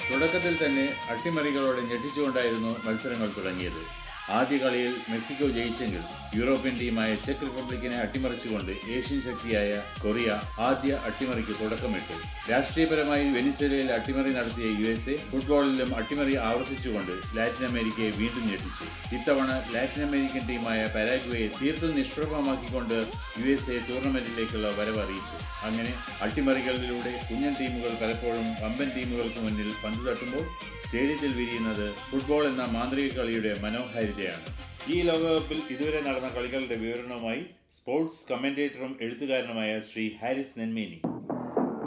തുടക്കത്തിൽ തന്നെ അട്ടിമറികളോടെ ഞെട്ടിച്ചുകൊണ്ടായിരുന്നു മത്സരങ്ങൾ തുടങ്ങിയത് ആദ്യ കളിയിൽ മെക്സിക്കോ ജയിച്ചെങ്കിൽ യൂറോപ്യൻ ടീമായ ചെക്ക് റിപ്പബ്ലിക്കിനെ അട്ടിമറിച്ചുകൊണ്ട് ഏഷ്യൻ ശക്തിയായ കൊറിയ ആദ്യ അട്ടിമറിക്ക് തുടക്കമിട്ടു രാഷ്ട്രീയപരമായി വെനിസ്വലയിൽ അട്ടിമറി നടത്തിയ യു എസ് എ ഫുട്ബോളിലും അട്ടിമറി ആവർത്തിച്ചുകൊണ്ട് ലാറ്റിൻ അമേരിക്കയെ വീണ്ടും ഞെട്ടിച്ചു ഇത്തവണ ലാറ്റിൻ അമേരിക്കൻ ടീമായ പരാഗ്വയെ തീർത്തും നിഷ്പ്രഭമാക്കിക്കൊണ്ട് യു എസ് എ ടൂർണമെന്റിലേക്കുള്ള വരവ് അറിയിച്ചു അങ്ങനെ അട്ടിമറികളിലൂടെ കുഞ്ഞൻ ടീമുകൾ പലപ്പോഴും വമ്പൻ ടീമുകൾക്ക് മുന്നിൽ പന്ത് തട്ടുമ്പോൾ സ്റ്റേഡിയത്തിൽ വിരിയുന്നത് ഫുട്ബോൾ എന്ന മാന്ത്രിക കളിയുടെ മനോഹാരിതയാണ് ഈ ലോകകപ്പിൽ ഇതുവരെ നടന്ന കളികളുടെ വിവരണവുമായി സ്പോർട്സ് കമന്റേറ്ററും എഴുത്തുകാരനുമായ ശ്രീ ഹാരിസ് നെന്മേനി